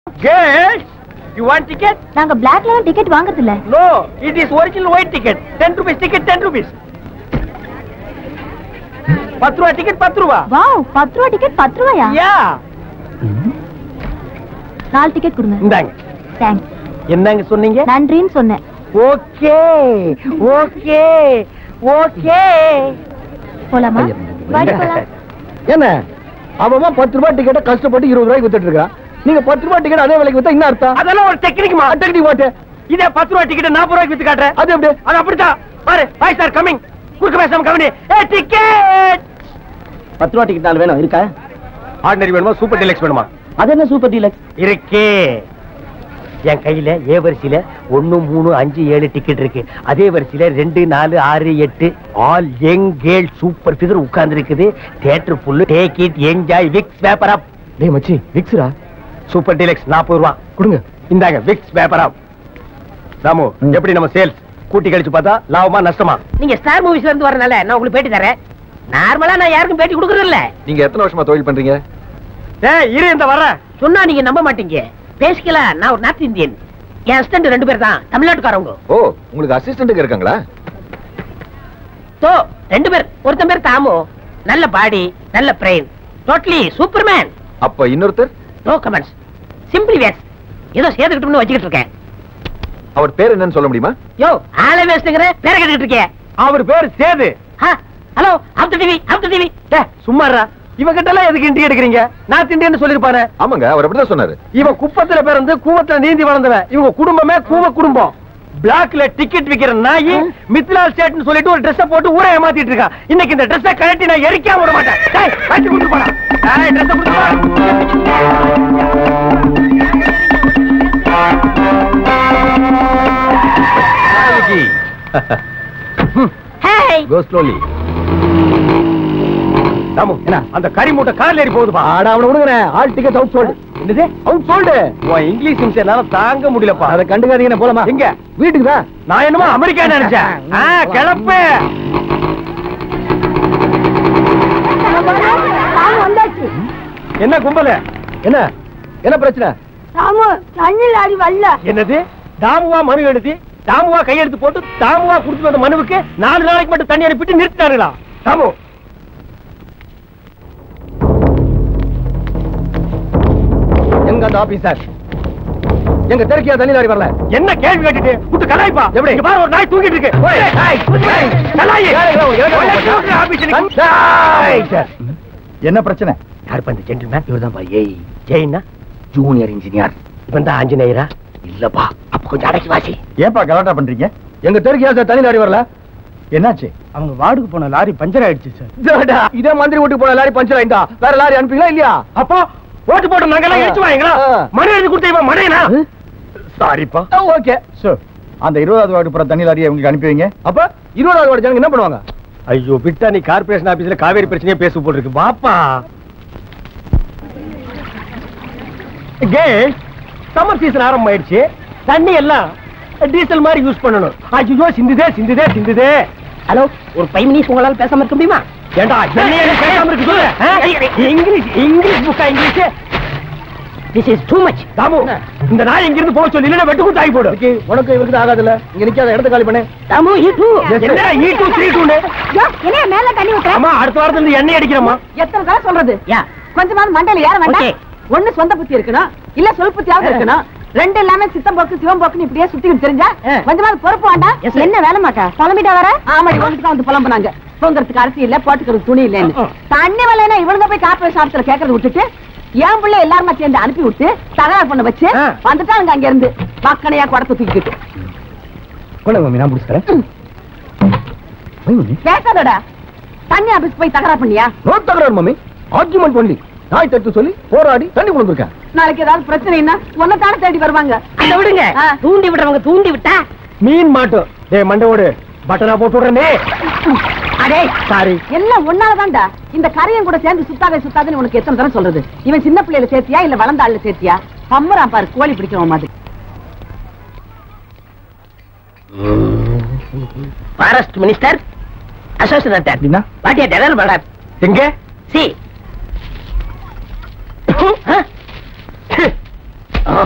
Girls, you want ticket? நாங்க பிளாக்ல ticket வாங்குறது இல்ல No, it is original white ticket. 10 rupees ticket, 10 rupees. பத்து ரூபா டிக்கெட் பத்து ரூபா வாவ் பத்து ரூபா டிக்கெட் பத்து ரூபாயா யா நாலு டிக்கெட் கொடுங்க இந்தாங்க தேங்க்ஸ் என்னங்க சொன்னீங்க நன்றின்னு சொன்னேன் ஓகே ஓகே ஓகே போலாமா வாடி போலாம் என்ன அவன் பத்து ரூபாய் டிக்கெட்டை கஷ்டப்பட்டு இருபது ரூபாய்க்கு வித்துட்டு இருக்கான் நீங்க பத்து ரூபாய் டிக்கெட் அதே விலைக்கு வித்தா என்ன அர்த்தம் அதெல்லாம் ஒரு டெக்னிக்மா டெக்னிக் வாட்டு இதே பத்து ரூபா டிக்கெட் நாற்பது ரூபாய்க்கு வித்து காட்டுறேன் அது எப்படி அது அப்படித்தான் பாரு பாய் சார் கமிங் குறுக்க பேசாம கவனி ஏ டிக்கெட் பத்து ரூபாய் டிக்கெட் நாலு வேணும் இருக்கா ஆர்டினரி வேணுமா சூப்பர் டீலக்ஸ் வேணுமா அது என்ன சூப்பர் டீலக்ஸ் இருக்கே என் கையில ஏ வரிசையில ஒன்னு மூணு அஞ்சு ஏழு டிக்கெட் இருக்கு அதே வரிசையில ரெண்டு நாலு ஆறு எட்டு all young girl super figure உட்கார்ந்து இருக்குது theatre full take it enjoy Vicks paper up டேய் மச்சி விக்ஸ்ரா சூப்பர் டீலக்ஸ் நாற்பது ரூபா கொடுங்க இந்தாங்க விக்ஸ் பேப்பர் அப் ராமு ம். எப்படி நம்ம சேல்ஸ் கூட்டி கழிச்சு பார்த்தா லாபமா நஷ்டமா நீங்க ஸ்டார் மூவிஸ்ல இருந்து வரனால நான் உங்களுக்கு பேட்டி தரேன் நார்மலா நான் யாருக்கும் பேட்டி கொடுக்கறது இல்ல நீங்க எத்தனை வருஷமா தொழில் பண்றீங்க ஏய் இரு இந்த வர சொன்னா நீங்க நம்ப மாட்டீங்க பேசிக்கல நான் ஒரு நார்த் இந்தியன் என் அசிஸ்டன்ட் ரெண்டு பேர் தான் தமிழ்நாட்டுக்காரவங்க ஓ உங்களுக்கு அசிஸ்டன்ட்டுங்க இருக்காங்களா தோ ரெண்டு பேர் ஒருத்தன் பேர் தாமு நல்ல பாடி நல்ல பிரெயின் டோட்டலி சூப்பர்மேன் அப்ப இன்னொருத்தர் நோ கமெண்ட்ஸ் சிம்பிளி வேக்ஸ் ஏதோ சேர்த்துக்கிட்டோம்னு வச்சுக்கிட்டு இருக்கேன் அவர் பேர் என்னன்னு சொல்ல முடியுமா யோ ஆளே வேஸ்ட்டுங்கிற பேர கேட்டுக்கிட்டு இருக்கேன் அவர் பேர் Sethu hello after TV after TV ஏ சும்மாறா இவன் கிட்ட எல்லாம் எதுக்கு இண்டி எடுக்கிறீங்க நான் இண்டியன்னு சொல்லிருப்பாரு ஆமாங்க அவர் அப்படிதான் சொன்னாரு இவன் குப்பத்துல பிறந்து கூவத்துல நீந்தி வளர்ந்தவன் இவங்க குடும்பமே கூவ குடும்பம் பிளாக்ல டிக்கெட் விக்கிற நாயி மித்லால் ஸ்டேட்னு சொல்லிட்டு ஒரு Dress போட்டு ஊரை ஏமாத்திட்டு இருக்கான் இன்னைக்கு இந்த Dress கழட்டி நான் எரிக்காம விட மாட்டேன் டேய், கழட்டி கொடுத்து போடா டேய், Dress கொடுத்து போடா. நாளைக்கு. Hey Go slowly. ராமு, என்ன? அந்த கறி மூட்டை கார்ல ஏறி போகுதுப்பா ஆட அவன விடுங்கறேன் ஆல் டிக்கெட் அவுட் சோல்டு என்னது அவுட் சோல்டு உன் இங்கிலீஷ் நிமிஷம் என்னால தாங்க முடியலப்பா அத கண்டுக்காதீங்க போலாமா எங்க வீட்டுக்கு தான் நான் என்னமோ அமெரிக்கா நினைச்சேன் ஆ, கிளப்பு வந்தாச்சு என்ன கும்பல என்ன என்ன பிரச்சனை ராமு தண்ணில் ஆடி வரல என்னது தாமுவா மனு எழுதி தாமுவா கையெழுத்து போட்டு தாமுவா கொடுத்து வந்த மனுவுக்கு நாலு நாளைக்கு மட்டும் தண்ணி அனுப்பிட்டு நிறுத்தினாருங்களா தாமு எங்க அந்த ஆபீசர் எங்க தெருக்கியா தண்ணி லாரி வரல என்ன கேள்வி கேட்டுட்டு விட்டு கலாய்ப்பா எப்படி? இங்க பாரு ஒரு நாய் தூங்கிட்டு இருக்கு ஓய், நாய், நாய், கலாயி. ஏய், ஏய், ஏய், ஒரே ஏய், கூப்பிட்டு ஆபீஸ்ல நிக்கு. நாய். சார். என்ன பிரச்சனை யார் பண்ண ஜென்டில்மேன் இவர்தான் ஏய் ஜெயின்னா ஜூனியர் இன்ஜினியர் இவன் தான் ஆஞ்சநேயரா இல்லப்பா அப்ப கொஞ்சம் அடக்கி வாசி ஏன்பா கலாட்டா பண்றீங்க எங்க தெருக்கியா சார் தண்ணி லாரி வரல என்னாச்சு அவங்க வார்டுக்கு போன லாரி பஞ்சர் ஆயிடுச்சு சார் இதே மந்திரி வீட்டுக்கு போன லாரி பஞ்சர் ஆயிட்டா வேற லாரி அனுப்பிங்களா இல்லையா அப்போ ஓட்டு போட்டு நாங்க எல்லாம் இடிச்சு வாங்களா ஆ. மணி எழுதி கொடுத்த இவன் மடையனா சாரிப்பா ஓகே சார் அந்த இருபதாவது வார்டு புற தண்ணி லாரியை உங்களுக்கு அனுப்பி வைங்க அப்ப இருபதாவது வார்டு ஜனங்க என்ன பண்ணுவாங்க ஐயோ விட்டா நீ கார்பரேஷன் ஆபீஸ்ல காவேரி பிரச்சனையே பேச போல் இருக்கு பாப்பா கேஸ் சம்மர் சீசன் ஆரம்பம் ஆயிடுச்சு தண்ணி எல்லாம் டீசல் மாதிரி யூஸ் பண்ணணும் ஐயோ சிந்துதே சிந்துதே சிந்துதே ஹலோ ஒரு ஃபைவ் மினிட்ஸ் உங்களால பேசாம இருக்க முடியுமா ஏண்டா என்னைய நீ பேசாம இருக்கு சொல்லு ஆ? இங்கிலீஷ் இங்கிலீஷ் புக்கா English this is too much Damu இந்த நாய் இங்க இருந்து போக சொல்லி இல்லைன்னா வெட்டு கொடுத்து ஆகி போடு விக்கி, உனக்கு இவருக்கு ஆகாதுல்ல இங்க நிக்காத இடத்த காலி பண்ணு தாமு யூ டூ என்ன ஈ டூ த்ரீ டூன்னு என்ன மேல தண்ணி ஊத்துற அம்மா அடுத்த வாரத்துல இருந்து எண்ணெய் அடிக்கிறோமா எத்தனை தடவை சொல்றது யா கொஞ்சமாவது மண்டையில ஏற வேண்டாம் Okay. ஒண்ணு சொந்த புத்தி இருக்கணும் இல்ல சொல் புத்தியாவது இருக்கணும் ரெண்டு எல்லாமே சித்தம் போக்கு சிவம் போக்குன்னு இப்படியே சுத்திக்கிட்டு தெரிஞ்சா ஆ. கொஞ்சமாவது பொறுப்பு வேண்டாம் Yes, sir. என்ன வேலை மாட்டா புலம்பிட்டா வர ஆமாடி வந்துட்டு தான் வந்து புலம்புனாங்க தூங்குறதுக்கு அரிசி இல்ல போட்டுக்கிறதுக்கு துணி இல்லன்னு தண்ணி வரலைன்னா இவனுங்க போய் காப்பி சாப்பிட்டு கேட்கறது விட்டுட்டு என் பிள்ளை எல்லாருமா சேர்ந்து அனுப்பி விட்டு தகராறு பண்ண வச்சு ஆ. வந்துட்டாங்க அங்க இருந்து மக்கனையா குடத்தை தூக்கிக்கிட்டு கொண்டு மம்மி நான் முடிச்சுக்கிறேன் மம்மி பேசாதடா தண்ணி ஆபீஸ் போய் தகராறு பண்ணியா நோ தகராறு மம்மி ஆர்குமெண்ட் பண்ணி நாய் தட்டு சொல்லி போராடி தண்ணி கொடுத்துருக்கேன் நாளைக்கு ஏதாவது பிரச்சனைன்னா உன்னை தானே தேடி வருவாங்க அந்த விடுங்க ஆ. தூண்டி விடுறவங்க தூண்டி விட்டா மீன் மாட்டோம் டேய் மண்டவோடு பட்டனா போட்டு விடுறனே அடே சாரி எல்லாம் ஒன்னாலதான்டா இந்த கரையன் கூட சேர்ந்து சுத்தாதே சுத்தாதுன்னு உனக்கு எத்தனை தடவை சொல்றது இவன் சின்ன பிள்ளையில சேர்த்தியா இல்ல வளர்ந்த ஆளுல சேர்த்தியா பம்பரான் பாரு கோழி பிடிக்கிறவன் மாதிரி ஃபாரஸ்ட் மினிஸ்டர் அசோசியேட் அப்படின்னா வாட் ஏ டெரர் மேடம் எங்க சி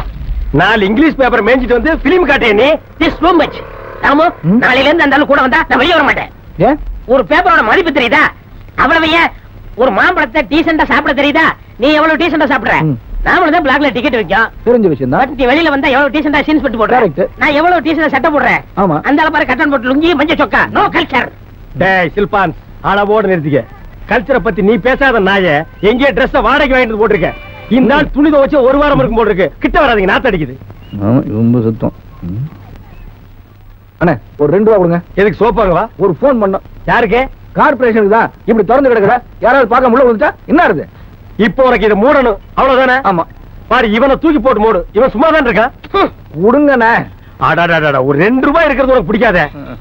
நாலு இங்கிலீஷ் பேப்பர் மேய்ஞ்சிட்டு வந்து பிலிம் காட்டிய நீ திஸ் டூ மச் ராமு ம். நாளையில இருந்து அந்த ஆளு கூட வந்தா நான் வெளியே வர மாட்டேன் ஏன் ஒரு பேப்பரோட மதிப்பு தெரியுதா அவ்வளவு ஏன் ஒரு மாம்பழத்தை டீசெண்டா சாப்பிட தெரியுதா நீ எவ்வளவு டீசெண்டா சாப்பிடுற ம். நாமளும் தான் பிளாக்ல டிக்கெட் வைக்கும் தெரிஞ்ச விஷயம் தான் பட் நீ வெளியில வந்தா எவ்வளவு டீசெண்டா சீன்ஸ் போட்டு போடுற Correct. நான் எவ்வளவு டீசெண்டா சட்டை போடுறேன் ஆமா. அந்த ஆள பாரு கட்டன் போட்டு லுங்கி மஞ்சள் சொக்கா நோ கல்ச்சர் டேய் சில்பான் அளவோட நிறுத்திக்க கல்ச்சரை பத்தி நீ பேசாத நாய எங்கேயே ட்ரெஸ் வாடகை வாங்கிட்டு போட்டிருக்க இந்த நாள் துணி துவச்சு ஒரு வாரம் இருக்கும் போட்டிருக்கு கிட்ட வராதீங்க நாத்து அடிக்குது ரொம்ப சுத்தம் அண்ணே ஒரு ரெண்டு ரூபா கொடுங்க எதுக்கு சோப்பாங்கவா ஒரு ஃபோன் பண்ணோம் யாருக்கு கார்பரேஷனுக்கு தான் இப்படி திறந்து கிடக்குற யாராவது பார்க்க முடியல வந்துட்டா என்ன இருக்கு இப்போ உனக்கு இதை மூடணும் அவ்வளவுதானே ஆமா பாரு இவனை தூக்கி போட்டு மூடு இவன் சும்மா தான் இருக்கான் ஹம். கொடுங்கண்ணே அடாடாடாடா ஒரு ரெண்டு ரூபாய் இருக்கிறது உனக்கு பிடிக்காத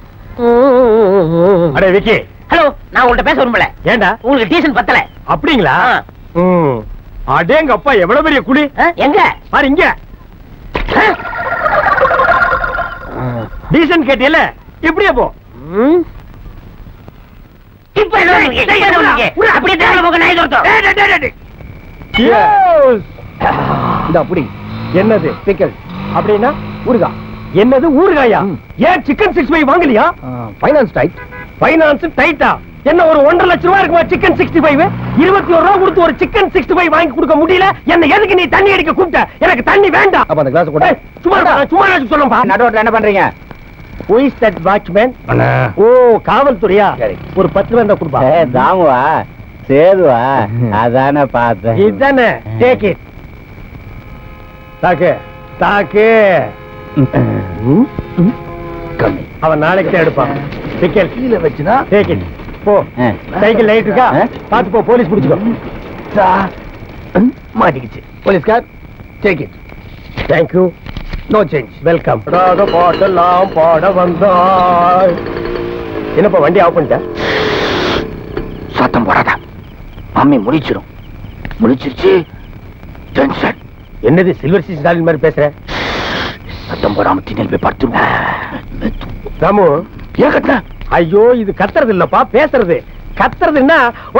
அடே விக்கி ஹலோ நான் உங்கள்ட்ட பேச விரும்பல ஏண்டா உங்களுக்கு டீசன் பத்தல அப்படிங்களா ஆ. ம். அடேங்க அப்பா எவ்வளவு பெரிய குழி ஆ, எங்க பாரு இங்க டீசன்ட் கேட்டியல இப்படியே போ ம். இப்ப என்ன பண்றீங்க? என்ன பண்றீங்க? அப்படியே தேவல போக நாய் துரத்தும். Yes. இந்த அப்படி என்னது பிக்கல் அப்படின்னா ஊருகா என்னது ஊறுகாயா ம். ஏன் சிக்கன் சிக்ஸ் ஃபைவ் வாங்கலையா ஃபைனான்ஸ் டைட் பைனான்ஸ் டைட்டா என்ன ஒரு ஒன்றரை லட்சம் ரூபாய் இருக்குமா சிக்கன் சிக்ஸ்டி ஃபைவ் இருபத்தி ஒரு ரூபா கொடுத்து ஒரு சிக்கன் சிக்ஸ்டி ஃபைவ் வாங்கி கொடுக்க முடியல என்ன எதுக்கு நீ தண்ணி அடிக்க கூப்பிட்ட எனக்கு தண்ணி வேண்டாம் அப்ப அந்த கிளாஸ் கூட ஏய், சும்மா இருடா, சும்மா இருடா, சொல்லும்பா நடுவோட்டில் என்ன பண்றீங்க Who is that watchman? ஓ காவல்துறையா சரி. ஒரு பத்து ரூபாய் இருந்தா கொடுப்பா தாமுவா சேதுவா அதானே பார்த்தேன் இதுதானே டேக் இட் தாக்கு தாக்கு கம்மி அவன் நாளைக்கு தான் எடுப்பான் டிக்கெட் கீழே வச்சுனா டேக் இட் போ ஆ. சைக்கிள் லைட் இருக்கா ஆ. பாத்து போ போலீஸ் பிடிச்சுக்கோ மாட்டிக்கிச்சு போலீஸ்கார் take it thank you no change welcome ராக பாட்டெல்லாம் பாட வந்தாய் என்னப்பா வண்டி ஆஃப் பண்ணிட்ட சத்தம் போடாத மம்மி முடிச்சிரும் முடிச்சிருச்சு டென்ஷன் என்னது சில்வர் சி ஸ்டாலின் மாதிரி பேசுற சத்தம் போடாம திண்ணல் போய் படுத்துருவோம் ராமு ஏன் கட்டின ஐயோ இது கத்துறது இல்லப்பா பேசுறது கத்துறதுன்னா ஓ!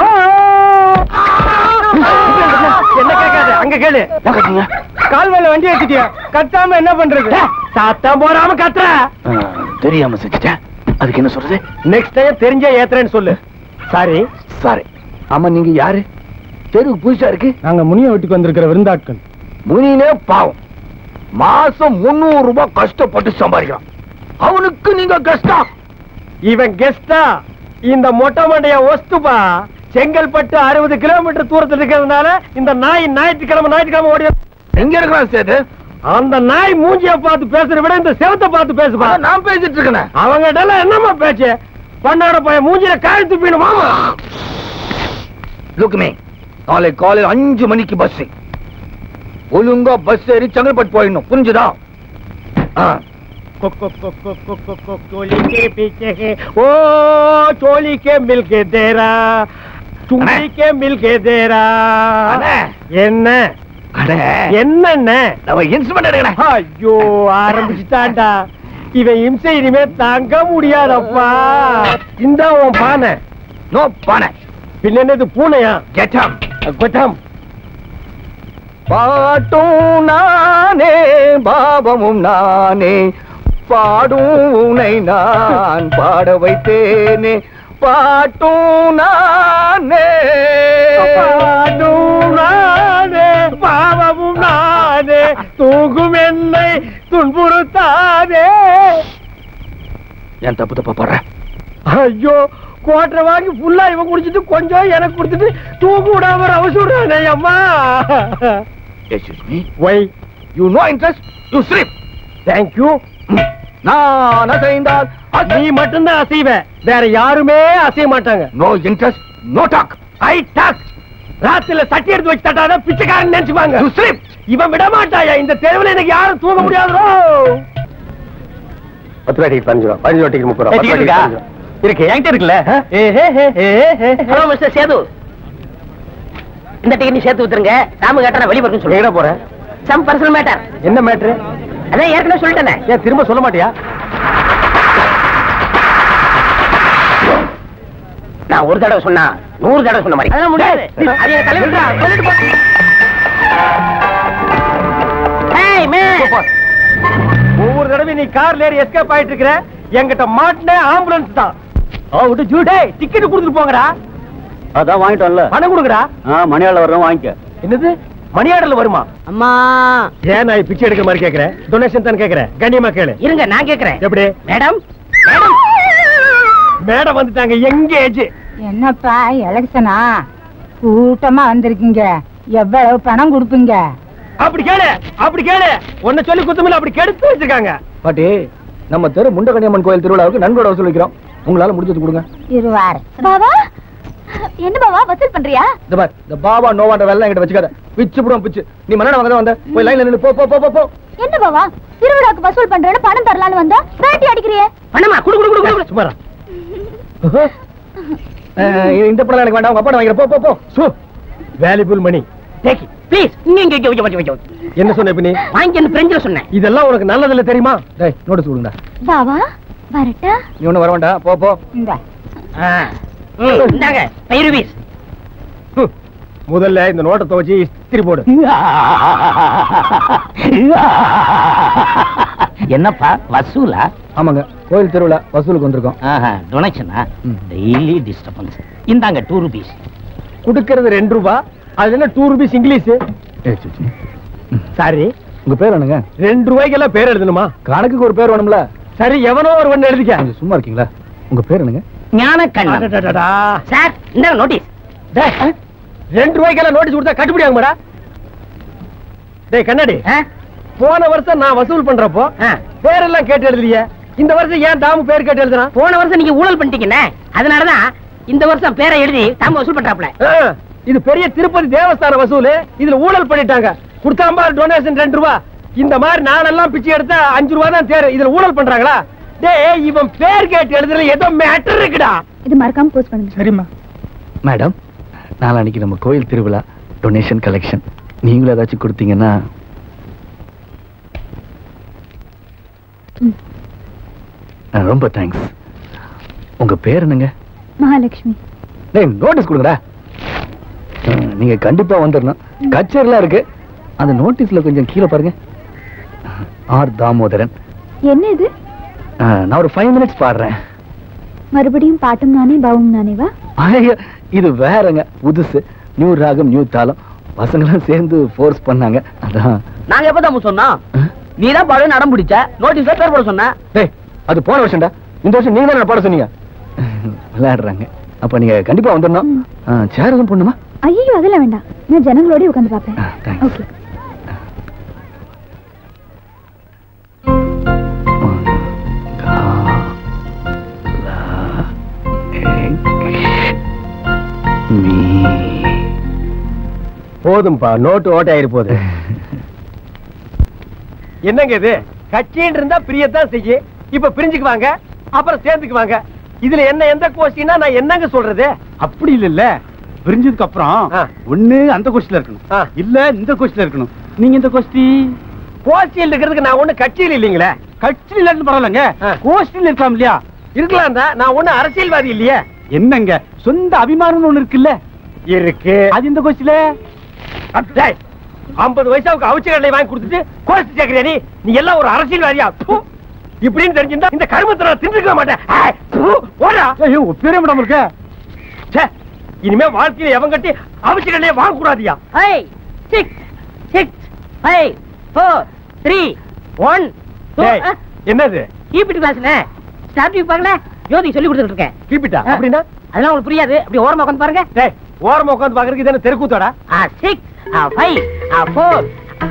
என்ன கேட்காது அங்க கேளு ஏன் கட்டினீங்க கால்வாயில வண்டி வச்சுட்டியா கத்தாம என்ன பண்றது சாத்தம் போடாம கத்துற தெரியாம செஞ்சுட்டேன் அதுக்கு என்ன சொல்றது நெக்ஸ்ட் டைம் தெரிஞ்சே ஏத்துறேன்னு சொல்லு சாரி சாரி ஆமா நீங்க யாரு தெருவுக்கு புதுசா இருக்கு நாங்க முனிய வீட்டுக்கு வந்திருக்கிற விருந்தாட்கள் முனினே பாவம் மாசம் முன்னூறு ரூபாய் கஷ்டப்பட்டு சம்பாதிக்கிறான் அவனுக்கு நீங்க கஷ்டம் இவன் கெஸ்டா இந்த மொட்டை மண்டைய ஒஸ்துப்பா செங்கல்பட்டு அறுபது கிலோமீட்டர் தூரத்துல இருக்கிறதுனால இந்த நாய் ஞாயிற்றுக்கிழமை ஞாயிற்றுக்கிழமை ஓடி வந்து- எங்க இருக்கிறான் சேது அந்த நாய் மூஞ்சிய பார்த்து பேசுறத விட இந்த செவத்தை பார்த்து பேசுப்பா அதான் நான் பேசிட்டு இருக்கேன் அவங்ககிட்ட எல்லாம் என்னம்மா பேச்சு பண்ணாட போய் மூஞ்சில காய் துப்பிடுமா லுக்குமே நாளை காலையில் அஞ்சு மணிக்கு பஸ் ஒழுங்கா பஸ் ஏறி செங்கல்பட்டு போயிடணும் புரிஞ்சுதா ஆ. चोली के पीछे है ओ चोली के मिल के देरा चुंगी அண்ணே. के मिल के देरा அண்ணே. என்ன அடே, என்னண்ண நம்ம இன்ஸ்ட்ருமெண்ட் எடுக்கிறேன் ஐயோ ஆரம்பிச்சுட்டான்டா இவன் இம்சை இனிமே தாங்க முடியாதப்பா இந்த உன் பானை நோ பானை பின்ன என்னது பூனையா கெட்டம் கொட்டம் பாட்டும் நானே பாவமும் நானே பாடும் உனை நான் பாட வைத்தேனே பாட்டும் நானே பாடும் நானே பாவமும் நானே தூங்கும் என்னை துன்புறுத்தாதே ஏன் தப்பு தப்பா போடுற ஐயோ கோட்டை வாங்கி ஃபுல்லா இவன் குடிச்சிட்டு கொஞ்சம் எனக்கு கொடுத்துட்டு தூக்கு விடாம அவசு விடுறானே அம்மா Excuse me. Why You no interest, you sleep. Thank you நான் அசைந்தால் நீ மட்டும்தான் அசைவ வேற யாருமே அசைய மாட்டாங்க no interest no talk I talk ராத்திரில சட்டி எடுத்து வச்சு தட்டாத பிச்சைக்காரன் நினைச்சுப்பாங்க யூ ஸ்லீப் இவன் விட மாட்டாயா இந்த தெருவில் எனக்கு யாரும் தூங்க முடியாதோ பத்து ரூபா டிக்கெட் பதினஞ்சு ரூபா பதினஞ்சு ரூபா டிக்கெட் முப்பது ரூபா ஏய், ticket இருக்கா? இருக்கு என்கிட்ட இருக்குல்ல ஹலோ மிஸ்டர் சேது இந்த டிக்கெட் நீ சேர்த்து வித்துருங்க ராமு கேட்டா நான் வெளியே வரணும்னு எங்கடா சொல்லுங்க போறேன் சம் பர்சனல் மேட்டர் என்ன மேட்ரு அதான் ஏற்கனவே சொல்லிட்டேனே ஏன் திரும்ப சொல்ல மாட்டியா நான் ஒரு தடவை சொன்னா நூறு தடவை சொன்ன மாதிரி அதெல்லாம் முடியாது டேய், அது என் தலைவர் சொல்லிட்டு போ Hey, man! பாஸ் ஒவ்வொரு தடவை நீ கார்ல ஏறி எஸ்கேப் ஆயிட்டு இருக்கிற என்கிட்ட மாட்டின ஆம்புலன்ஸ் தான் விட்டு ஜூடே டிக்கெட் கொடுத்துட்டு போங்கடா அதான் வாங்கிட்டோம்ல பணம் கொடுங்கடா ஆ மணியாள வர்றோம் வாங்கிக்க என்னது மணி ஆர்டர்ல வருமா அம்மா ஏன் நான் பிச்சை எடுக்கிற மாதிரி கேக்குறேன் டொனேஷன் தான் கேக்குறேன் கண்ணியமா கேளு இருங்க நான் கேக்குறேன் எப்படி மேடம் மேடம் வந்துட்டாங்க எங்கேஜ் என்னப்பா எலெக்ஷனா கூட்டமா வந்திருக்கீங்க எவ்வளவு பணம் கொடுப்பீங்க அப்படி கேளு அப்படி கேளு உன்னை சொல்லி குத்தமில்ல அப்படி கெடுத்து வச்சிருக்காங்க பாட்டி நம்ம தெரு முண்டகணியம்மன் கோயில் திருவிழாவுக்கு நன்கொடை வசூல் வைக்கிறோம் உங்களால முடிஞ்சது கொடுங்க இருவார் பாவா என்ன பாவா வசூல் பண்றியா இந்த பார் இந்த பாபா நோவான்ற வேலை என்கிட்ட வச்சுக்காத பிச்சு புடம் பிச்சு நீ மன்னட வாங்க வந்த போய் லைன்ல நின்னு போ போ போ போ போ என்ன பாவா திருவிழாக்கு வசூல் பண்றேன்னு பணம் தரலான்னு வந்தா வேட்டி அடிக்கிறியே பணமா குடு குடு குடு குடு சுமாரா அஹ், இந்த படம் எனக்கு வேண்டாம் உங்க அப்பா வாங்கிற போ போ போ சு வேல்யூபிள் மணி டேக் ப்ளீஸ் இங்க இங்க இங்க இங்க இங்க என்ன சொன்ன இப்ப நீ வாங்கி அந்த பிரெஞ்சில சொன்னேன் இதெல்லாம் உனக்கு நல்லதில்ல தெரியுமா டேய் நோட்டீஸ் கொடுங்கடா பாவா வரட்டா நீ ஒண்ணு வர வேண்டாம் போ போ இந்த ஆ. ம், இந்தாங்க ஃபைவ் ருபீஸ் ஹம். முதல்ல இந்த நோட்டை துவச்சி இஸ்திரி போடு என்னப்பா வசூலா ஆமாங்க கோயில் திருவிழா வசூலுக்கு வந்திருக்கோம் ஆஹா டொனேஷனா ம். டெய்லி டிஸ்டர்பன்ஸ் இந்தாங்க டூ ருபீஸ் குடுக்கறது ரெண்டு ரூபா அது என்ன டூ ருபீஸ் இங்கிலீஷ் ஏய், சி, சி. சாரி உங்க பேர் என்னங்க ரெண்டு ரூபாய்க்கெல்லாம் பேர் எழுதணுமா கணக்குக்கு ஒரு பேர் வேணும்ல சரி எவனோ ஒரு ஒண்ணு எழுதிக்க கொஞ்சம் சும்மா இருக்கீங்களா உங்க பேர் என்னங்க ஞானக்கண்ணன் அடடடடா. சார் இந்தாங்க நோட்டீஸ் டேய், ரெண்டு ரூபாய்க்கெல்லாம் நோட்டீஸ் கொடுத்தா கட்டுப்படி ஆகுமாடா டேய் கண்ணாடி போன வருஷம் நான் வசூல் பண்றப்போ பேரெல்லாம் கேட்டு எழுதலையே இந்த வருஷம் ஏன் தாமு பேர் கேட்டு எழுதுறான் போன வருஷம் நீங்க ஊழல் பண்ணிட்டீங்கண்ணே அதனாலதான் இந்த வருஷம் பேரை எழுதி தாம வசூல் பண்றாப்ல ஆ, இது பெரிய திருப்பதி தேவஸ்தான வசூல் இதுல ஊழல் பண்ணிட்டாங்க கொடுத்தாம்பா டொனேஷன் ரெண்டு ரூபா இந்த மாதிரி நானெல்லாம் பிச்சை எடுத்தா அஞ்சு ரூபா தான் தேரு இதுல ஊழல் பண்றாங்களா டேய் இவன் பேர் கேட்டு எழுதுறதுல ஏதோ மேட்டர் இருக்குடா இது மறக்காம போஸ்ட் பண்ணுங்க சரிம்மா மேடம் நாளான்னைக்கு நம்ம கோயில் திருவிழா டொனேஷன் கலெக்ஷன் நீங்களும் ஏதாச்சும் கொடுத்தீங்கன்னா ஆ, ரொம்ப தேங்க்ஸ் உங்க பேர் என்னங்க மகாலட்சுமி டேய் நோட்டீஸ் கொடுங்கடா ஆ, நீங்க கண்டிப்பா வந்துடணும் கச்சேரிலாம் இருக்கு அந்த நோட்டீஸ்ல கொஞ்சம் கீழே பாருங்க ஆர் தாமோதரன் என்ன இது ஆ, நான் ஒரு ஃபைவ் மினிட்ஸ் பாடுறேன் மறுபடியும் பாட்டும் நானே பாவும் நானேவா ஐயா, இது வேறங்க புதுசு நியூ ராகம் நியூ தாளம் பசங்களாம் சேர்ந்து ஃபோர்ஸ் பண்ணாங்க அதான் நாங்க எப்பதான் சொன்னோம் நீ தான் பாடு நடம் பிடிச்ச நோட்டீஸ்ல பேர் போட சொன்ன டேய் அது போன வருஷம்டா இந்த வருஷம் நீங்க தான் பாட சொன்னீங்க விளையாடுறாங்க அப்ப நீங்க கண்டிப்பா வந்துடணும் சேர் எதுவும் பண்ணுமா ஐயோ அதெல்லாம் வேண்டாம் நான் ஜனங்களோட உட்காந்து பாப்பேன் தேங்க்ஸ் ஓகே போதும்பா நோட்டு ஓட்டாயிரு போகுது என்னங்க இது கட்சின்னு இருந்தா பிரியத்தான் செய்ய இப்ப பிரிஞ்சுக்குவாங்க அப்புறம் சேர்ந்துக்குவாங்க இதுல என்ன எந்த கோஷ்டினா நான் என்னங்க சொல்றது அப்படி இல்ல பிரிஞ்சதுக்கு அப்புறம் ஆ. ஒண்ணு அந்த கோஷ்டில இருக்கணும் ஆ. இல்ல இந்த கோஷ்டில இருக்கணும் நீங்க இந்த கோஷ்டி கோஷ்டியில் இருக்கிறதுக்கு நான் ஒண்ணு கட்சியில் இல்லீங்களே கட்சியில இல்லாட்டி பரவாயில்லங்க ஆ. கோஷ்டில இருக்கலாம் இல்லையா இருக்கலாம் தான் நான் ஒண்ணு அரசியல்வாதி இல்லையே என்னங்க சொந்த அபிமானம்னு ஒண்ணு இருக்குல்ல இருக்கு அது இந்த கோஷ்டில டேய், 50 வயசாவுக்கு அவிச்ச கடலை வாங்கி கொடுத்துட்டு கோஷ்டி சேர்க்கிறியா நீ நீ எல்லாம் ஒரு அரசியல்வாதியா ப்பு. இப்படின்னு தெரிஞ்சிருந்தா இந்த கருமத்தை நான் தின்றுக்க மாட்டேன் ஏய், ப்பு, ஓடா ஐயோ பேரே மேடம் இருக்க ச்சே, இனிமே வாழ்க்கையில எவன் கட்டி அவிச்ச கடலையை வாங்க கூடாதியா five six six five four three one டேய், என்னது கீப்பிட்டு கிளாஸ்ல ஸ்டார்ட் பார்க்கல ஜோதி சொல்லி கொடுத்துட்டு இருக்கேன் கீப்பிட்டா அப்படின்னா அதெல்லாம் உங்களுக்கு புரியாது அப்படி ஓரமா உட்காந்து பாருங்க டேய் ஓரமா உட்காந்து பாக்குறதுக்கு இது என்ன தெருக்கூத்தாடா சிக்ஸ் ஃபைவ் ஃபோர்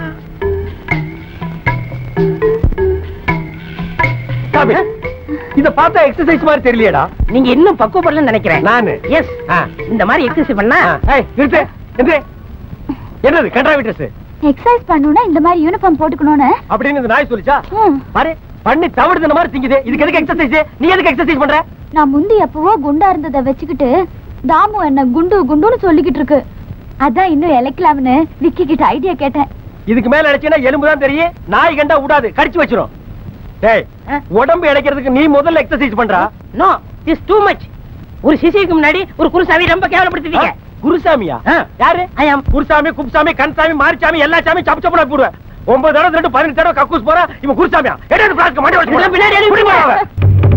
சாமி, இத பார்த்தா எக்ஸசைஸ் மாதிரி தெரியலையேடா நீங்க இன்னும் பக்குவப்படலன்னு நினைக்கிறேன் நானு எஸ் ஆ. இந்த மாதிரி எக்ஸசைஸ் பண்ணா ஆ, ஏய், நிறுத்து நிறுத்து. என்னது கண்ட்ராவி ட்ரெஸ் எக்ஸசைஸ் பண்ணணும்னா இந்த மாதிரி யூனிஃபார்ம் போட்டுக்கணும்னு அப்படின்னு இந்த நாய் சொல்லிச்சா ம். பாரு பண்ணி தவிடுன மாதிரி திங்குது இதுக்கு எதுக்கு எக்ஸசைஸ் நீ எதுக்கு எக்ஸசைஸ் பண்ற நான் முந்தி எப்பவோ குண்டா இருந்ததை வச்சுக்கிட்டு தாமு என்ன குண்டு குண்டுன்னு சொல்லிக்கிட்டு இருக்கு அதான் இன்னும் இழைக்கலாம்னு விக்கி கிட்ட ஐடியா கேட்டேன் இதுக்கு மேல அடிச்சீனா எலும்பு தான் தெரியும் நாய் கண்டா விடாது கடிச்சு வச்சிரும் டேய் ஆ? உடம்பு இழைக்கிறதுக்கு நீ முதல்ல எக்ஸசைஸ் பண்றா நோ திஸ் டூ மச் ஒரு சிசிக்கு முன்னாடி ஒரு குருசாமி ரொம்ப கேவலப்படுத்திட்டீங்க குருசாமியா ஆ. யாரு ஐ ஆம் குருசாமி குப்சாமி கன்சாமி மாரிசாமி எல்லா சாமி சப்பு சப்புனா போடுவேன் ஒன்பது தடவை ரெண்டு பதினெட்டு தடவை கக்கூஸ் போறா இவன் குருசாமியா எடுத்து பிளாஸ்க்கு மண்டி வச்சு இதெல்லாம் பின்னாடி அடி, குடி போறா அவன்.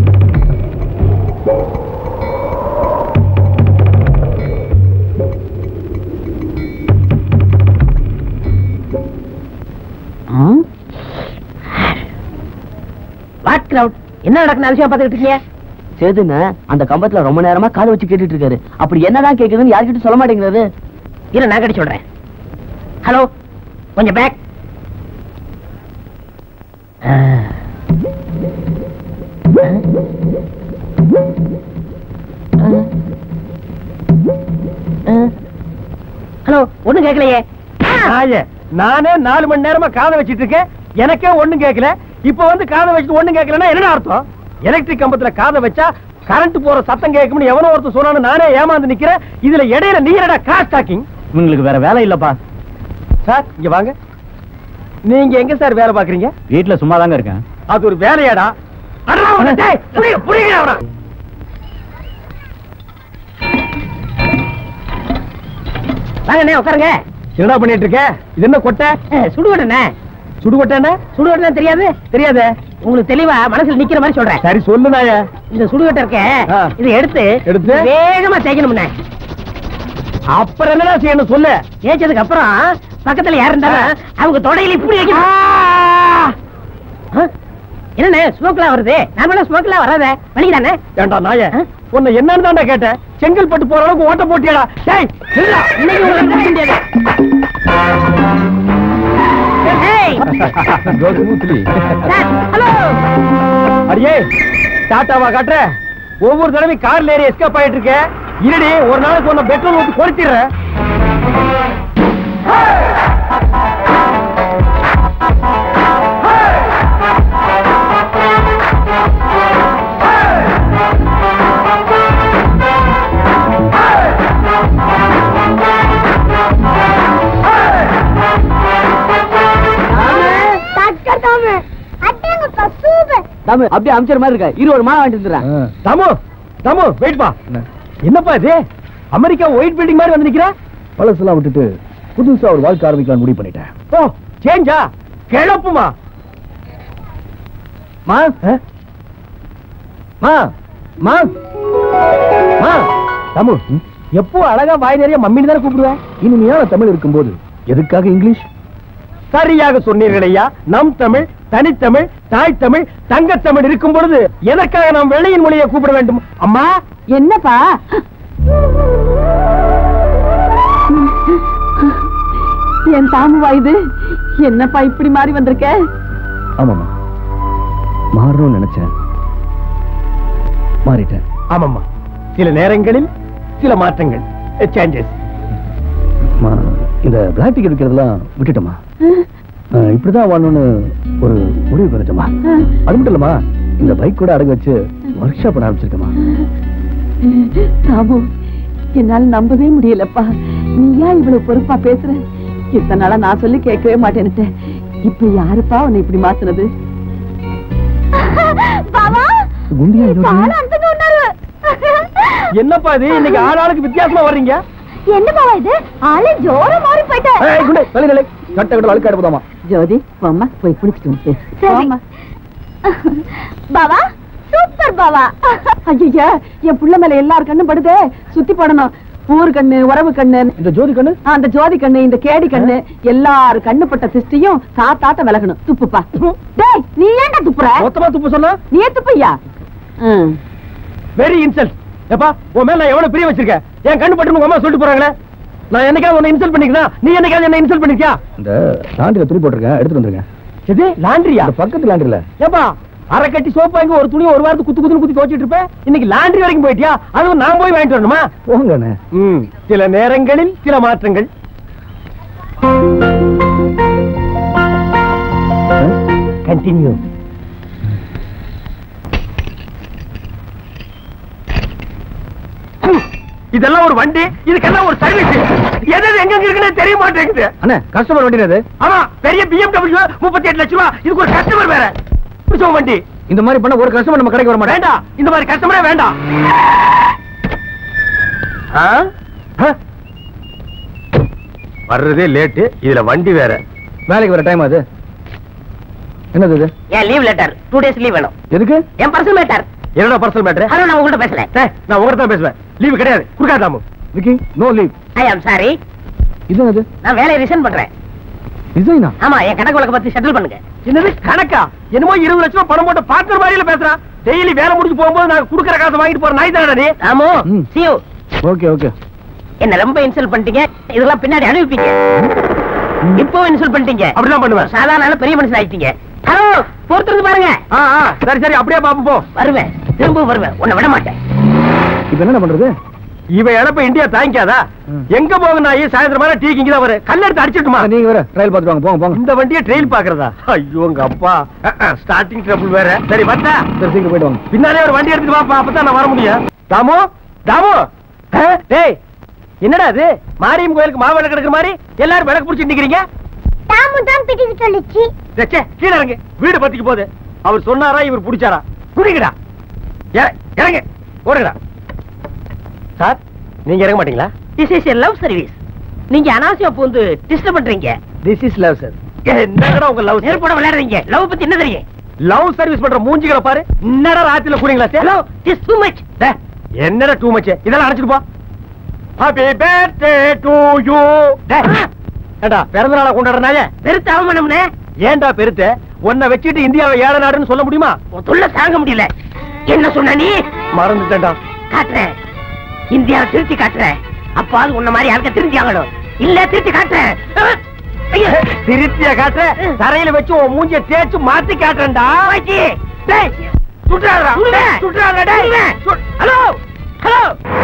வாட் கிரவுட் என்ன நடக்குன்னு விஷயம் பார்த்துக்கிட்டு இருக்கீங்க சேதுங்க அந்த கம்பத்துல ரொம்ப நேரமா காது வச்சு கேட்டுட்டு இருக்காரு அப்படி என்னதான் கேக்குதுன்னு யார்கிட்ட சொல்ல மாட்டேங்கிறாரு இரு நான் கட்டி சொல்றேன் ஹலோ கொஞ்சம் பேக் ஹலோ ஒண்ணும் கேட்கலையே நாயே, நானே நாலு மணி நேரமா காதை வச்சிட்டு இருக்கேன் எனக்கே ஒண்ணும் கேட்கல இப்ப வந்து காதை வச்சுட்டு ஒண்ணும் கேட்கலன்னா என்ன அர்த்தம் எலக்ட்ரிக் கம்பத்துல காதை வச்சா கரண்ட் போற சத்தம் கேட்கும்னு எவனோ ஒருத்தர் சொன்னான்னு நானே ஏமாந்து நிக்கிறேன் இதுல இடையில நீ என்னடா கிராஸ் டாக்கிங் உங்களுக்கு வேற வேலை இல்லப்பா சார் இங்க வாங்க நீங்க எங்க சார் வேலை பாக்குறீங்க வீட்டுல சும்மா தாங்க இருக்கேன் அது ஒரு வேலையாடா அடடா உன்னை, டேய், புரியுங்க, புரியுங்க அவனை. வாங்கண்ணே உட்காருங்க என்னடா பண்ணிட்டு இருக்க இது என்ன கொட்டை சுடுவடண்ணே சுடுகொட்டை சுடுவட்டை தெரியாது தெரியாதே உங்களுக்கு தெளிவா மனசுல நிக்கிற மாதிரி சொல்றேன் சரி சொல்லு நாய இந்த சுடுவட்டை இருக்க ஆ. இதை எடுத்து எடுத்து? வேகமா தேய்க்கணும்ண்ணே அப்புறம் என்னடா செய்யணும் சொல்லு தேய்ச்சதுக்கு அப்புறம் பக்கத்துல யார் இருந்தாலும் அவங்க தொடையில இப்படி வைக்கணும் ஆ? என்னண்ணே ஸ்மோக்லாம் வருது நார்மலா ஸ்மோக்லாம் வராதே வலிக்குதானே ஏண்டா நாய ஆ? உன்னை என்னன்னு தான்டா கேட்டேன் செங்கல்பட்டு போற அளவுக்கு ஓட்ட போட்டியாடா டேய் நில்லுடா. இன்னைக்கு உங்களை தடுக்க முடியாது ஏய், சார், ஹலோ அடியே டாட்டாவா காட்டுற ஒவ்வொரு தடவையும் கார்ல ஏறி எஸ்கேப் ஆயிட்டு இருக்க இருடி ஒரு நாளைக்கு உன்னை பெட்ரோல் ஊத்தி கொடுத்திடுறேன் தாமு அப்படியே அமைச்சர் மாதிரி இருக்கா இரு ஒரு மாலை வாங்கிட்டு வந்துடுறேன் தமு தமு வெயிட் பா என்னப்பா இது அமெரிக்கா ஒயிட் பில்டிங் மாதிரி வந்து நிக்கிற பழசெல்லாம் விட்டுட்டு புதுசா ஒரு வாழ்க்கை ஆரம்பிக்கலாம் முடிவு பண்ணிட்டேன் ஓ சேஞ்சா கிளப்புமா மா மா மா மா தமு எப்போ அழகா வாய் நிறைய மம்மின்னு தானே கூப்பிடுவேன் இனிமையான தமிழ் இருக்கும்போது எதுக்காக இங்கிலீஷ் சரியாக சொன்னீர்கள் ஐயா நம் தமிழ் தனித்தமிழ் தாய் தமிழ் தங்கத்தமிழ் இருக்கும் பொழுது எதற்காக நாம் வெள்ளையின் மொழியை கூப்பிட வேண்டும் அம்மா என்னப்பா என் தாமுவா இது என்னப்பா இப்படி மாறி வந்திருக்க ஆமாமா மாறணும்னு நினைச்சேன் மாறிட்டேன் ஆமாம்மா சில நேரங்களில் சில மாற்றங்கள் சேஞ்சஸ் அம்மா, இந்த பிளாக் டிக்கெட் விற்கிறதெல்லாம் விட்டுட்டோமா அஹ், இப்படிதான் வாழணும்னு ஒரு முடிவு பண்ணிட்டோமா அது மட்டும் இல்லம்மா இந்த பைக் கூட அடகு வச்சு ஒர்க் ஷாப் பண்ண ஆரம்பிச்சிருக்கமா தாமு என்னால நம்பவே முடியலப்பா நீயா இவ்வளவு பொறுப்பா பேசுற இத்தனை நாளா நான் சொல்லி கேட்கவே மாட்டேன்னுட்டேன் இப்ப யாருப்பா உன்னை இப்படி மாத்துனது బావా குண்டியா చాలా இன்னொரு అందంగా ఉన్నారు என்னப்பா இது இன்னைக்கு ஆளாளுக்கு வித்தியாசமா வர்றீங்க என்ன బావా இது ஆளே ஜோர மாறி போயிட்ட ஏய், குண்டு, தள்ளி நிலை. கட்ட கட்ட அழுக்காடு போதாமா ஜோதி அம்மா போய் குளிச்சுட்டு வந்து சரி బావా సూపర్ బావా ஐயா என் புள்ள மேல எல்லார் கண்ணும் படுதே சுத்தி போடணும் ஊர் கண்ணு உறவு கண்ணு இந்த ஜோதி கண்ணு ஆ, அந்த ஜோதி கண்ணு இந்த கேடி கண்ணு எல்லார் கண்ணு பட்ட சிஷ்டியும் சாத்தாட்ட விலகணும் துப்புப்பா டேய் நீ ஏன்டா துப்புற மொத்தமா துப்பு சொன்னா நீ துப்பையா ம். வெரி இன்சல்ட் ஏப்பா உன் மேல நான் எவ்வளவு பிரிய வச்சிருக்கேன் என் கண்ணு பட்டு உங்க அம்மா சொல்லிட்டு போறாங்களே நான் என்னைக்காவது உன்னை இன்சல்ட் பண்ணிக்கிறேன் நீ என்னைக்காவது என்ன இன்சல்ட் பண்ணிருக்கியா இந்த லாண்டில துணி போட்டிருக்கேன் எடுத்துட்டு வந்துருங்க இது லாண்ட்ரியா அந்த பக்கத்து லாண்டில ஏப்பா அரை கட்டி சோப்பு வாங்கி ஒரு துணி ஒரு வாரத்துக்கு குத்து குத்துன்னு குத்தி துவச்சிட்டு இருப்பேன் இன்னைக்கு லாண்ட்ரி வரைக்கும் போயிட்டியா அதுவும் நான் போய் வாங்கிட்டு வரணுமா போங்கண்ணே ம் சில நேரங்களில் சில மாற்றங்கள் கண்டினியூ இதெல்லாம் ஒரு வண்டி இதுக்கெல்லாம் ஒரு சர்வீஸ் எது எது எங்க இருக்குன்னு தெரிய மாட்டேங்குது அண்ணே கஸ்டமர் வண்டி அது ஆமா பெரிய பிஎம்டபிள்யூ முப்பத்தி எட்டு லட்சம் ரூபாய் இதுக்கு ஒரு கஸ்டமர் வேற பிடிச்ச வண்டி இந்த மாதிரி பண்ண ஒரு கஸ்டமர் நம்ம கடைக்கு வர மாட்டேன் வேண்டாம் இந்த மாதிரி கஸ்டமரே வேண்டாம் ஆ? ஆ? வர்றதே லேட்டு இதுல வண்டி வேற வேலைக்கு வர டைம் அது என்னது இது என் leave letter two days leave வேணும் எதுக்கு என் பர்சனல் மேட்டர் என்னடா பர்சனல் மேட்ரு ஹலோ நான் உங்கள்கிட்ட பேசல நான் உங்கள்கிட்ட தான் பேசுவேன் லீவு கிடையாது குடுக்காதாமு Vicky no leave I am sorry இது என்னது நான் வேலையை ரிசைன் பண்றேன் டிசைனா ஆமா என் கணக்கு வழக்க பத்தி செட்டில் பண்ணுங்க என்னது கணக்கா என்னமோ இருபது லட்சம் ரூபாய் பணம் போட்டு பார்ட்னர் மாதிரில பேசுறான் டெய்லி வேலை முடிஞ்சு போகும்போது நான் குடுக்கற காசை வாங்கிட்டு போற நாய் தானடா நீ ராமு ம். சியூ ஓகே ஓகே என்ன ரொம்ப இன்சல்ட் பண்ணிட்டீங்க இதெல்லாம் பின்னாடி அனுப்பிப்பீங்க இப்போ இன்சல்ட் பண்ணிட்டீங்க அப்படிதான் பண்ணுவேன் சாதாரண ஆளு பெரிய மனுஷன் ஆயிட்டீங்க ஹலோ பொறுத்திருந்து பாருங்க ஆ ஆ சரி சரி அப்படியே பாப்போம் போ வருவேன் திரும்ப வருவேன் உன்னை விட மாட்டேன் இப்போ என்ன பண்றது இவன் இழப்ப இந்தியா தாங்கிக்காதா ம். எங்க போக நாய் சாயந்தரம் மேல டீ கிங்க தான் வரும் கல்ல எடுத்து அடிச்சிட்டுமா ஆ, நீங்க வர ட்ரையல் பார்த்துட்டு வாங்க போங்க போங்க இந்த வண்டியை ட்ரெயில் பாக்குறதா ஐயோ உங்க அப்பா ஸ்டார்டிங் ட்ரபிள் வேற சரி வந்தா சரி சீக்கிரம் போயிட்டு வாங்க பின்னாலே ஒரு வண்டி எடுத்துட்டு வாப்பா அப்பதான் நான் வர முடியும் தாமு தாமு ஆ, டேய் என்னடா இது மாரியம் கோயிலுக்கு மாவிளக்கு எடுக்கிற மாதிரி எல்லாரும் விளக்கு பிடிச்சி நிக்கிறீங்க தாமு தான் பிடிக்க சொல்லிச்சு ச்சே, கீழே இறங்கு வீடு பத்திக்கு போகுது அவர் சொன்னாரா இவர் புடிச்சாரா குடிங்கடா இற- இறங்கு ஓடுங்கடா சார் நீங்க இறங்க மாட்டீங்களா திஸ் இஸ் லவ் சர்வீஸ் நீங்க அனாவசியம் பூந்து டிஸ்டர்ப் பண்றீங்க திஸ் இஸ் லவ் சார் என்னடா உங்க லவ் நெருப்போட விளையாடுறீங்க லவ் பத்தி என்ன தெரியும் லவ் சர்வீஸ் பண்ற மூஞ்சிகளை பாரு என்னடா ராத்திரில கூடிங்களா sir hello this too much என்னடா டூ மச் இதெல்லாம் அடைச்சிட்டு போ ஹாப்பி பர்த்டே டு யூ ஏண்டா பிறந்த நாளா கொண்டாடுறாங்க பெருத்த அவமானம்னே ஏன்டா பெருத்த உன்னை வச்சுட்டு இந்தியாவை ஏழை நாடுன்னு சொல்ல முடியுமா உன் தொல்லை தாங்க முடியல என்ன சொன்ன நீ மறந்துட்டேன்டா காட்டுறேன் இந்தியாவை திருத்தி காட்டுறேன் அப்பாவது உன்ன மாதிரி யாருக்க திருத்தி ஆகணும் இல்ல திருத்தி காட்டுறேன் அஹ், ஐயோ. திருப்திய காட்டுற தரையில வச்சு உன் மூஞ்சிய தேய்ச்சு மாத்தி காட்டுறேன்டா வாச்சி. டேய் சுட்டுறாடா சுடுவேன். டேய், சுட்டுறாடா டேய் சுடுவேன். சுட்- ஹலோ ஹலோ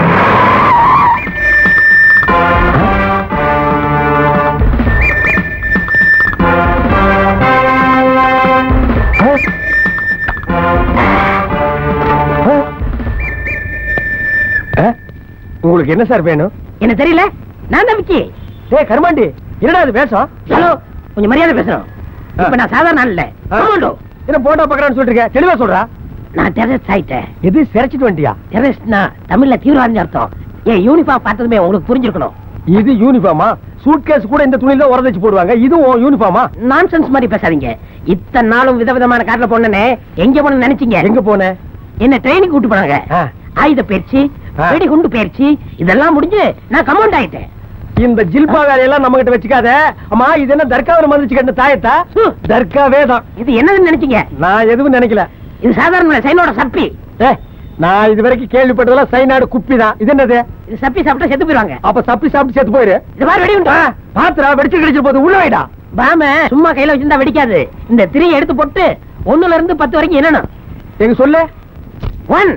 உங்களுக்கு என்ன சார் வேணும் என்ன தெரியல நான் தான் விக்கி டேய் கருமாண்டி என்னடா அது வேஷம் ஹலோ கொஞ்சம் மரியாதை பேசணும் இப்ப நான் சாதாரண ஆள் இல்ல ஆ. கமாண்டோ என்ன போட்டோ பாக்குறான்னு சொல்லிட்டு இருக்க தெளிவா சொல்றா நான் டெரரிஸ்ட் ஆயிட்டேன் எது சிரைச்சிட்டு வந்துட்டியா டெரரிஸ்ட்னா தமிழ்ல தீவிரவாதி அர்த்தம் என் யூனிஃபார்ம் பார்த்ததுமே உங்களுக்கு புரிஞ்சிருக்கணும் இது யூனிஃபார்மா சூட்கேஸ் கூட இந்த துணியில உரம் வச்சு போடுவாங்க இது உன் யூனிஃபார்மா நான்சென்ஸ் மாதிரி பேசாதீங்க இத்தனை நாளும் விதவிதமான காட்டுல போனனே எங்க போன நினைச்சீங்க எங்க போன என்ன ட்ரைனிங் கூட்டு போனாங்க ஆ. ஆயுத பயிற்சி ஆ. வெடிகுண்டு பயிற்சி இதெல்லாம் முடிஞ்சு நான் கமாண்ட் ஆயிட்டேன் இந்த ஜில்பா வேலையெல்லாம் நம்ம கிட்ட வச்சுக்காத அம்மா இது என்ன தர்காவில மந்திரிச்சு கட்ட தாயத்தா ஹு. தர்காவே தான் இது என்னதுன்னு நினைச்சீங்க நான் எதுவும் நினைக்கல இது சாதாரண சைனோட சப்பி ஏ நான் இது வரைக்கும் கேள்விப்பட்டதெல்லாம் சைனாடு குப்பி தான் இது என்னது இது சப்பி சாப்பிட்டா செத்து போயிருவாங்க அப்ப சப்பி சாப்பிட்டு செத்து போயிரு இது மாதிரி வெடிகுண்டு பாத்துரா வெடிச்சு கிடைச்சு போது உள்ள வைடா பாம சும்மா கையில வச்சிருந்தா வெடிக்காது இந்த திரியை எடுத்து போட்டு ஒண்ணுல இருந்து பத்து வரைக்கும் என்னணும் எங்க சொல்லு ஒன்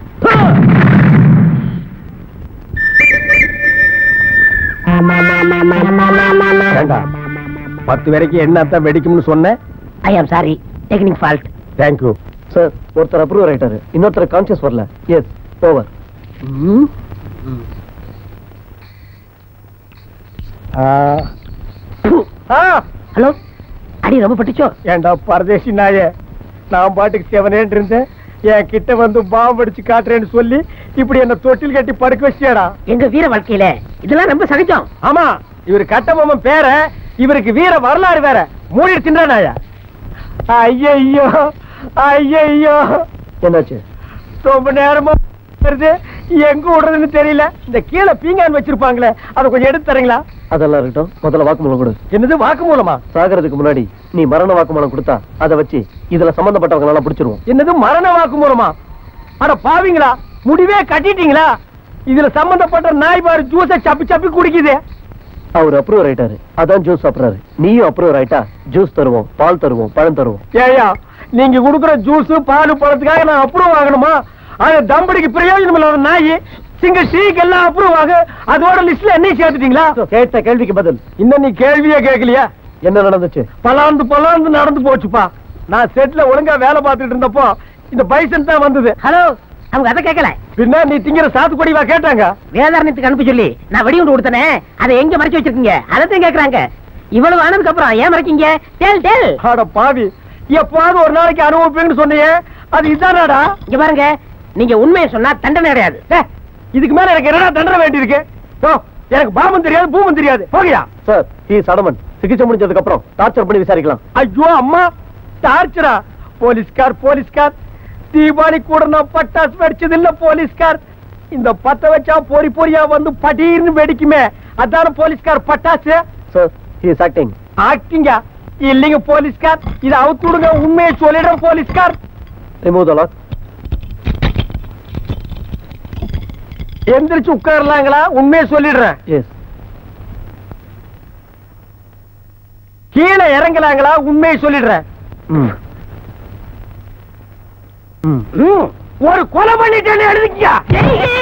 வேண்டாம் பத்து வரைக்கும் என்ன தான் வெடிக்கும்னு சொன்னேன் I am sorry technique fault thank you sir ஒருத்தர் அப்ரூவ் ஆயிட்டாரு இன்னொருத்தர் கான்சியஸ் வரல எஸ் ஓவர் ஹலோ அடி ரொம்ப பட்டுச்சோ ஏண்டா பரதேசி நாயே நான் பாட்டுக்கு செவனேன்னு இருந்தேன் என் கிட்ட வந்து பாம்பு அடிச்சு காட்டுறேன்னு சொல்லி இப்படி என்ன தொட்டில் கட்டி படுக்க வச்சியாடா எங்க வீர வாழ்க்கையில இதெல்லாம் ரொம்ப சகஜம் ஆமா இவரு கட்டபொம்மன் பேர இவருக்கு வீர வரலாறு வேற மூடி தின்றா நாயா ஐயையோ ஐயையோ என்னாச்சு ரொம்ப நேரமா வருது எங்க விடுறதுன்னு தெரியல இந்த கீழே பீங்கான் வச்சிருப்பாங்களே அதை கொஞ்சம் எடுத்து தரீங்களா அதெல்லாம் இருக்கட்டும் முதல்ல வாக்குமூலம் கொடு என்னது வாக்கு மூலமா சாகிறதுக்கு முன்னாடி நீ மரண வாக்குமூலம் கொடுத்தா அதை வச்சு இதுல சம்பந்தப்பட்டவங்க எல்லாம் பிடிச்சிருவோம் என்னது மரண வாக்கு மூலமா அட பாவிங்களா முடிவே கட்டிட்டீங்களா இதுல சம்பந்தப்பட்ட நாய் பாரு ஜூஸ சப்பி சப்பி குடிக்குது அவர் அப்ரூவர் ஆயிட்டாரு அதான் ஜூஸ் சாப்பிடுறாரு நீயும் அப்ரூவர் ஆயிட்டா ஜூஸ் தருவோம் பால் தருவோம் பழம் தருவோம் ஏயா நீங்க குடுக்குற ஜூஸ் பால் பழத்துக்காக நான் அப்ரூவ் ஆகணுமா அது தம்படிக்கு பிரயோஜனம் இல்லாத நாய் சிங்க டீக்கு எல்லாம் அப்ரூவ் ஆகு அதோட லிஸ்ட்ல என்னையும் சேர்த்துட்டீங்களா கேட்ட கேள்விக்கு பதில் இன்னும் நீ கேள்வியே கேட்கலையா என்ன நடந்துச்சு பலாந்து பலாந்து நடந்து போச்சுப்பா நான் செட்ல ஒழுங்கா வேலை பார்த்துட்டு இருந்தப்போ இந்த பைசன் தான் வந்தது ஹலோ அவங்க அதை கேட்கல பின்ன நீ திங்கிற சாத்துக்குடிவா கேட்டாங்க வேதாரணத்துக்கு அனுப்பி சொல்லி நான் வெடிகுண்டு கொடுத்தனே அதை எங்க மறைச்சு வச்சிருக்கீங்க அதைத்தான் கேக்குறாங்க இவ்வளவு ஆனதுக்கு அப்புறம் ஏன் மறைக்கீங்க டேல் டேல் அட பாவி எப்பாவது ஒரு நாளைக்கு அனுபவிப்பீங்கன்னு சொன்னியே அது இதானாடா இங்க பாருங்க நீங்க உண்மையை சொன்னா தண்டனை கிடையாது டேய், இதுக்கு மேல எனக்கு என்னடா தண்டனை வேண்டியிருக்கு ஓ, எனக்கு பாமம் தெரியாது பூமம் தெரியாது போகையா சார் ஹி சடமன் சிகிச்சை முடிஞ்சதுக்கு அப்புறம் டார்ச்சர் பண்ணி விசாரிக்கலாம் ஐயோ அம்மா டார்ச்சரா போலீஸ்கார் போலீஸ்கார் தீபாவளி கூட நான் பட்டாசு வெடிச்சது இல்ல போலீஸ்கார் இந்த பத்த வச்சா பொறி பொறியா வந்து படீர்னு வெடிக்குமே அதான போலீஸ்கார் பட்டாசு சார் ஹி இஸ் ஆக்டிங் ஆக்டிங்கா இல்லைங்க போலீஸ்கார் இதை அவுத்து விடுங்க உண்மையை சொல்லிடுறேன் போலீஸ்கார் ரிமூவ் த லாக் எந்திரிச்சு உட்காரலாங்களா உண்மையை சொல்லிடுறேன் எஸ் கீழே இறங்கலாங்களா உண்மையை சொல்லிடுறேன் ம் ம் ம், ஒரு கொலை பண்ணிட்டேன்னு எழுதிக்கியா